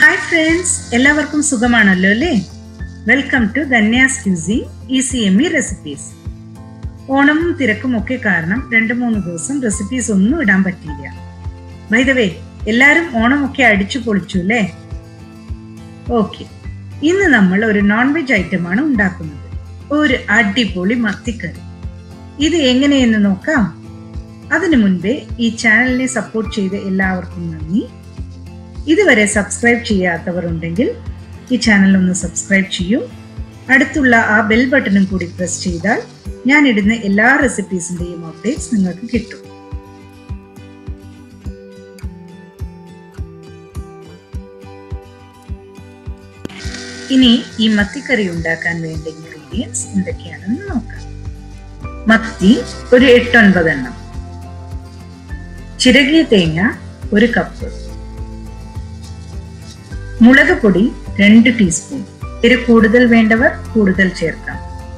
hi friends എല്ലാവർക്കും സുഖമാണല്ലോ അല്ലേ welcome to Dhanya's quick easy yummy recipes ഓണവും തിരക്കും ഒക്കെ കാരണം രണ്ട് മൂന്ന് ദിവസം റെസിപ്പീസ് ഒന്നും ഇടാൻ പറ്റിയില്ല വൈദവേ എല്ലാരും ഓണമൊക്കെ അടിച്ചു പൊളിച്ചു അല്ലേ ഓക്കെ ഇന്ന് നമ്മൾ ഒരു നോൺ വെജ് ഐറ്റമാണ് ഉണ്ടാക്കുന്നത് ഒരു അടിപൊളി മത്തിക്കറി ഇത് എങ്ങനെയെന്ന് നോക്കാം അതിനു മുൻപേ ഈ ചാനലിനെ സപ്പോർട്ട് ചെയ്ത എല്ലാവർക്കും നന്ദി ഇതുവരെ സബ്സ്ക്രൈബ് ചെയ്യാത്തവർ ഉണ്ടെങ്കിൽ ഈ ചാനൽ ഒന്ന് സബ്സ്ക്രൈബ് ചെയ്യൂ അടുത്തുള്ള ആ ബെൽ ബട്ടണും കൂടി പ്രസ് ചെയ്താൽ ഞാൻ ഇടുന്ന എല്ലാ റെസിപ്പീസിന്റെയും അപ്ഡേറ്റ്സ് നിങ്ങൾക്ക് കിട്ടും ഇനി ഈ മത്തിക്കറി ഉണ്ടാക്കാൻ വേണ്ട ഇൻഗ്രീഡിയൻസ് എന്തൊക്കെയാണെന്ന് നോക്കാം മത്തി ഒരു എട്ടൊൻപതെണ്ണം ചിരകിയ തേങ്ങ ഒരു കപ്പ് മുളക് പൊടി രണ്ട് ടീസ്പൂൺ എരി കൂടുതൽ വേണ്ടവർ കൂടുതൽ ചേർക്കാം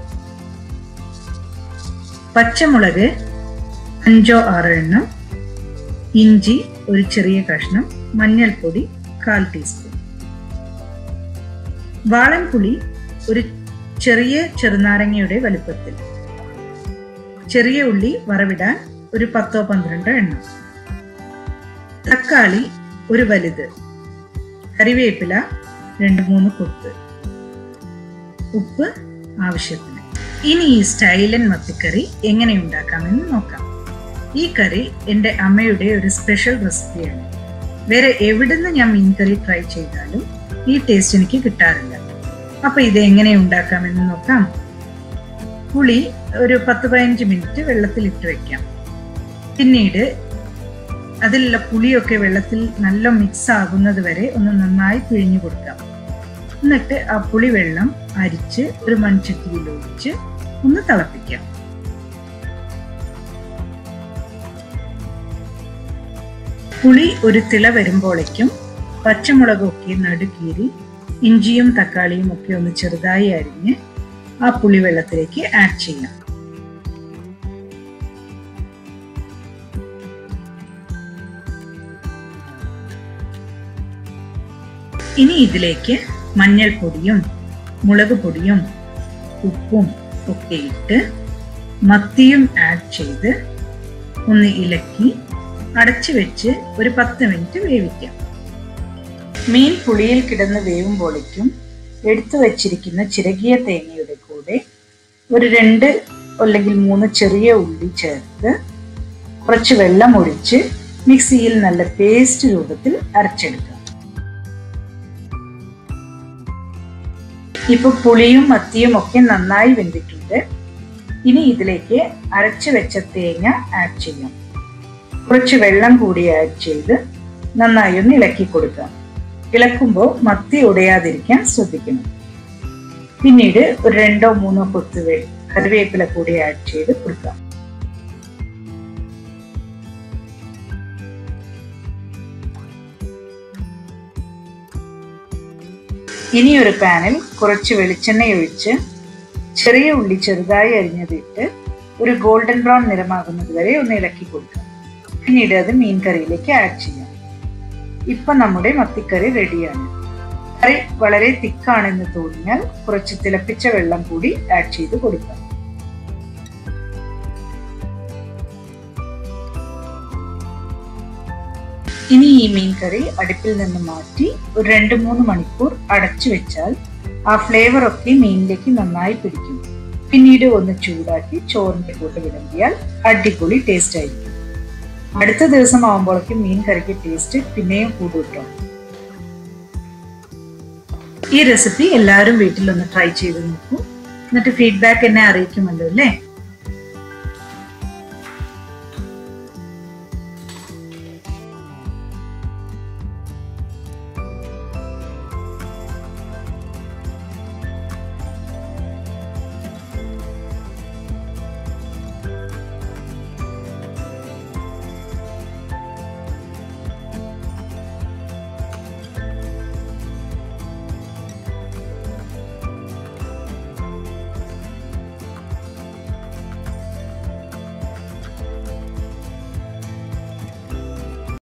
പച്ചമുളക് അഞ്ചോ ആറോ എണ്ണം ഇഞ്ചി ഒരു ചെറിയ കഷ്ണം മഞ്ഞൾപ്പൊടി കാൽ ടീസ്പൂൺ വാളൻപുളി ഒരു ചെറിയ ചെറുനാരങ്ങയുടെ വലുപ്പത്തിൽ ചെറിയ ഉള്ളി വറവിടാൻ ഒരു പത്തോ പന്ത്രണ്ടോ എണ്ണം തക്കാളി ഒരു വലുത് കറിവേപ്പില രണ്ട് മൂന്ന് കൊത്ത് ഉപ്പ് ആവശ്യത്തിന് ഇനി ഈ സ്റ്റൈലൻ മത്തിക്കറി എങ്ങനെ ഉണ്ടാക്കാമെന്ന് നോക്കാം ഈ കറി എൻ്റെ അമ്മയുടെ ഒരു സ്പെഷ്യൽ റെസിപ്പിയാണ് വേറെ എവിടുന്ന് ഞാൻ മീൻ കറി ട്രൈ ചെയ്താലും ഈ ടേസ്റ്റ് എനിക്ക് കിട്ടാറില്ല അപ്പൊ ഇത് എങ്ങനെ ഉണ്ടാക്കാമെന്ന് നോക്കാം പുളി ഒരു പത്ത് പതിനഞ്ച് മിനിറ്റ് വെള്ളത്തിൽ ഇട്ട് വെക്കാം പിന്നീട് അതിലുള്ള പുളിയൊക്കെ വെള്ളത്തിൽ നല്ല മിക്സ് ആകുന്നത് വരെ ഒന്ന് നന്നായി പിഴിഞ്ഞു കൊടുക്കാം എന്നിട്ട് ആ പുളി വെള്ളം അരിച്ച് ഒരു മൺചട്ടിയിൽ ഒഴിച്ച് ഒന്ന് തിളപ്പിക്കാം പുളി ഒരു തിള വരുമ്പോഴേക്കും പച്ചമുളകൊക്കെ നടുക്കീറി ഇഞ്ചിയും തക്കാളിയും ഒക്കെ ഒന്ന് ചെറുതായി അരിഞ്ഞ് ആ പുളി വെള്ളത്തിലേക്ക് ആഡ് ചെയ്യാം ഇനി ഇതിലേക്ക് മഞ്ഞൾപ്പൊടിയും മുളക് പൊടിയും ഉപ്പും ഒക്കെ ഇട്ട് മത്തിയും ആഡ് ചെയ്ത് ഒന്ന് ഇളക്കി അടച്ചു വെച്ച് ഒരു പത്ത് മിനിറ്റ് വേവിക്കാം മീൻ പുളിയിൽ കിടന്ന് വേവുമ്പോഴേക്കും എടുത്തു വച്ചിരിക്കുന്ന ചിരകിയ തേങ്ങയുടെ കൂടെ ഒരു രണ്ട് അല്ലെങ്കിൽ മൂന്ന് ചെറിയ ഉള്ളി ചേർത്ത് കുറച്ച് വെള്ളം ഒഴിച്ച് മിക്സിയിൽ നല്ല പേസ്റ്റ് രൂപത്തിൽ അരച്ചെടുക്കാം ഇപ്പൊ പുളിയും മത്തിയും ഒക്കെ നന്നായി വെന്തിട്ടുണ്ട് ഇനി ഇതിലേക്ക് അരച്ചു വെച്ച തേങ്ങ ആഡ് ചെയ്യാം കുറച്ച് വെള്ളം കൂടി ആഡ് ചെയ്ത് നന്നായി ഒന്ന് ഇളക്കി കൊടുക്കാം ഇളക്കുമ്പോൾ മത്തി ഉടയാതിരിക്കാൻ ശ്രദ്ധിക്കണം പിന്നീട് ഒരു രണ്ടോ മൂന്നോ കൊത്ത് കറിവേപ്പില കൂടി ആഡ് ചെയ്ത് കൊടുക്കാം ഇനി ഒരു പാനിൽ കുറച്ച് വെളിച്ചെണ്ണ ഒഴിച്ച് ചെറിയ ഉള്ളി ചെറുതായി അരിഞ്ഞതിട്ട് ഒരു ഗോൾഡൻ ബ്രൗൺ നിറമാകുന്നത് വരെ ഒന്ന് ഇളക്കി കൊടുക്കാം പിന്നീട് അത് മീൻ കറിയിലേക്ക് ആഡ് ചെയ്യാം ഇപ്പൊ നമ്മുടെ മത്തിക്കറി റെഡിയാണ് കറി വളരെ തിക്കാണെന്ന് തോന്നിയാൽ കുറച്ച് തിളപ്പിച്ച വെള്ളം കൂടി ആഡ് ചെയ്ത് കൊടുക്കാം ഇനി ഈ മീൻ കറി അടുപ്പിൽ നിന്ന് മാറ്റി ഒരു രണ്ട് മൂന്ന് മണിക്കൂർ അടച്ചു വെച്ചാൽ ആ ഫ്ലേവർ ഒക്കെ മീനിലേക്ക് നന്നായി പിടിക്കും പിന്നീട് ഒന്ന് ചൂടാക്കി ചോറിന്റെ കൂട്ട് വിളമ്പിയാൽ അടിപൊളി ടേസ്റ്റ് ആയിരിക്കും അടുത്ത ദിവസം ആവുമ്പോഴേക്കും മീൻ കറിക്ക് ടേസ്റ്റ് പിന്നെയും കൂടുട്ടോ ഈ റെസിപ്പി എല്ലാവരും വീട്ടിലൊന്ന് ട്രൈ ചെയ്ത് നോക്കൂ എന്നിട്ട് ഫീഡ്ബാക്ക് എന്നെ അറിയിക്കുമല്ലോ അല്ലേ